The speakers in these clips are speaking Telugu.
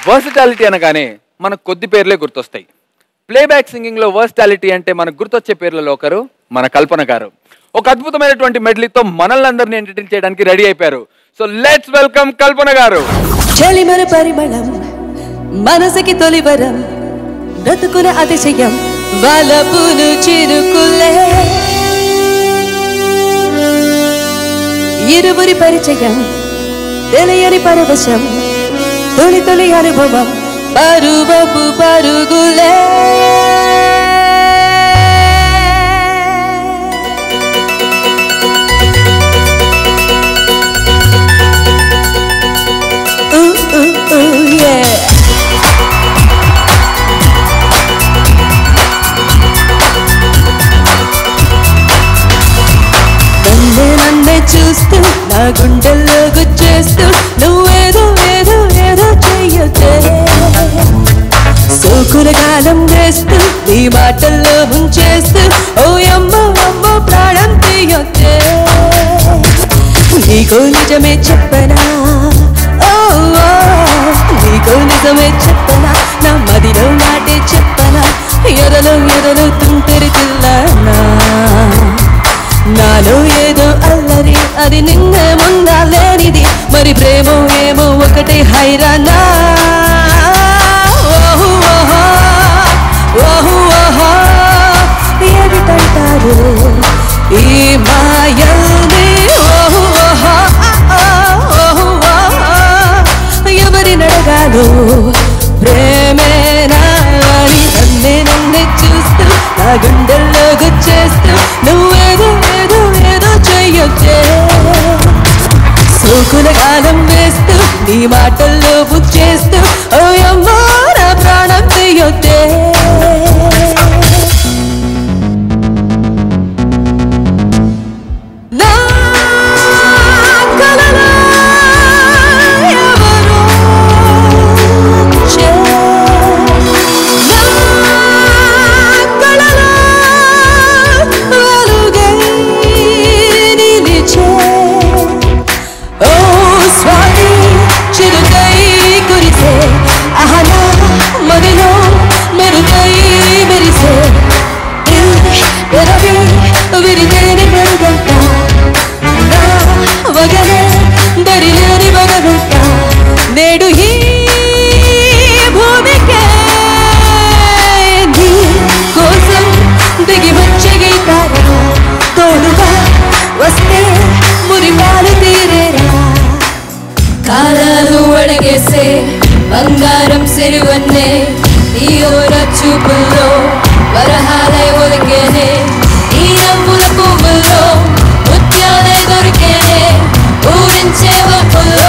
వర్సిటాలిటీ అనగానే మనకు కొద్ది పేర్లే గుర్తొస్తాయి ప్లేబ్యాక్ సింగింగ్ లో వర్సిటాలిటీ అంటే మనకు గుర్తొచ్చే పేర్లలో ఒకరు మన కల్పన గారు ఒక అద్భుతమైనటువంటి మెడ్లీతో మనల్ని అందరినీ ఎంటర్టైన్ చేయడానికి రెడీ అయిపోయారు సో లెట్స్ వెల్కమ్ కల్పన గారు చలిమర పరిమళం మనసుకి తొలివరం బ్రతుకున అతిశయం వలపును చిరుకులే ఇరువురి పరిచయం తెలియని పరవశం తొలి తొలి అనుభవం పరువపు పరుగులే Ooh, ooh, ooh, yeah. నన్నే నన్నే చూస్తూ నా గుండెల్లో గుచ్చేస్తూ నువ్వేదో ఏదో ఏదో చెయ్యొద్దే సోకుల కాలం వేస్తూ నీ మాటల్లో ముంచేస్తూ ఓ అమ్మ అమ్మ ప్రాణం తీయొద్దే నీకు నిజమే చెప్పనా ఓ ఓ, నీకు నిజమే చెప్పనా నా మదిలో నాటే చెప్పనా ఎదలో ఎదలో తుంటరి తిల్లనా నాలో ఏదో అల్లరి అది నిన్న ముందా లేనిది మరి ప్రేమ ఏమో ఒకటే హైరానా ఓహు ఓహో, ఓహు ఓహో, ఏమిటంటారు ఈ మాయల్ని ఓహు ఓహో, ఆ, ఆ, ఓహు ఓహో, ఎవరి నడగాలో ప్రేమేనా అని నన్నే నన్నే చూస్తూ నా గుండెల్లో గుచ్చేస్తూ నువ్వేదో ఏదో ఏదో చెయ్యొచ్చే సోకుల గాలం వేస్తూ నీ మాటల్లో బుచ్చేస్తూ ఓ అమ్మా నా ప్రాణం తీయొద్దే నా కలలో ఎవరో వచ్చే. నా కలలో వెలుగై నిలిచే. ఓ స్వామి చిరుకై కురిసే అహనా మదిలో మెరుగై మెరిసే ఎరవి విరిగేని పెరుగంట నా వగనే దరిలేని వగనుంట నేడు ఈ భూమికే నీ కోసం దిగి వచ్చే గీతారా తోడుగా వస్తే మురిపాలు తీరేరా కాలాలు అడగేసే బంగారం సిరువన్నే ఈ ఓర చూపుల్లో వరహాలై ఒలికేనే ఈ నవ్వుల పువ్వుల్లో ముత్యాలై దొరికేనే ఊరించే వప్పుల్లో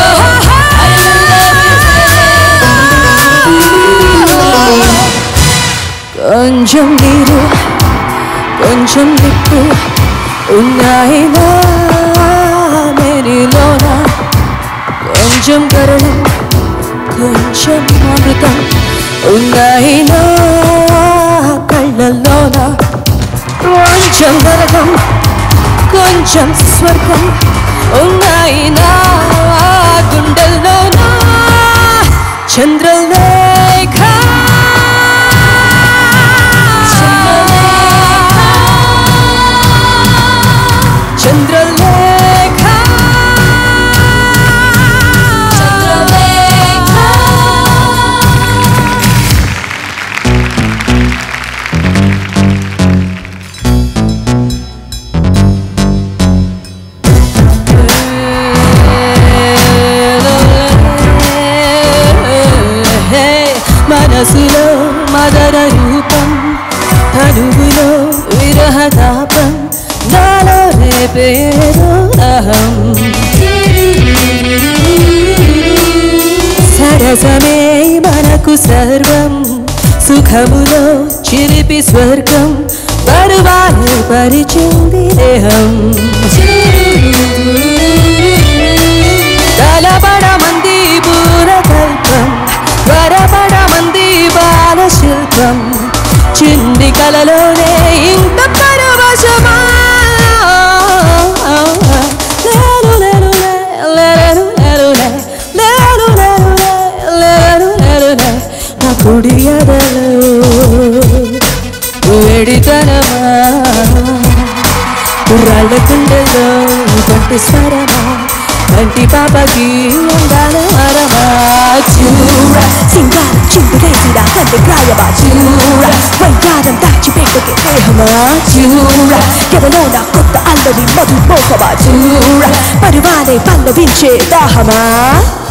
కొంచెం నీరు కొంచెం నిప్పు ఉన్నాయి నా మేరీలోన కొంచెం కరుణం కొంచెం అమృతం ఉన్నాయి నా కళ్ళల్లోన కొంచెం నరకం కొంచెం స్వర్గం ఉన్నాయి నా గుండెల్లోన చంద్రలేఖ చంద్రలేఖ మనసులో మదర రూపం తనువులో విరహతాపం నాలో రేపేదో అహం సరసమే మనకు సర్వం సుఖములో చిలిపి స్వర్గం పరువాలు పరిచింది దేహం తలబడ మంది పూరకల్పం వరబడ మంది బాల శిల్పం చిన్ని కలలోనే ఇంత పరవశమా లేరు లేరు లే, లేరు లేరు లే, లేరు లేరు లే, లేరు లేరు కుడియదలో వేడితనమా రాళ్ళ కుండలో పంటి స్వరమా కంటి పాపకి ఉండాల మరమా చూర సింగారం చిందులేసిన కంటి ప్రాయమా చూర వయ్యారం దాచిపెట్టుకే దేహమా చూర ఎదలో నా కొత్త అల్లరి మధు మోహమా చూర పరువానే పల్లవించే దాహమా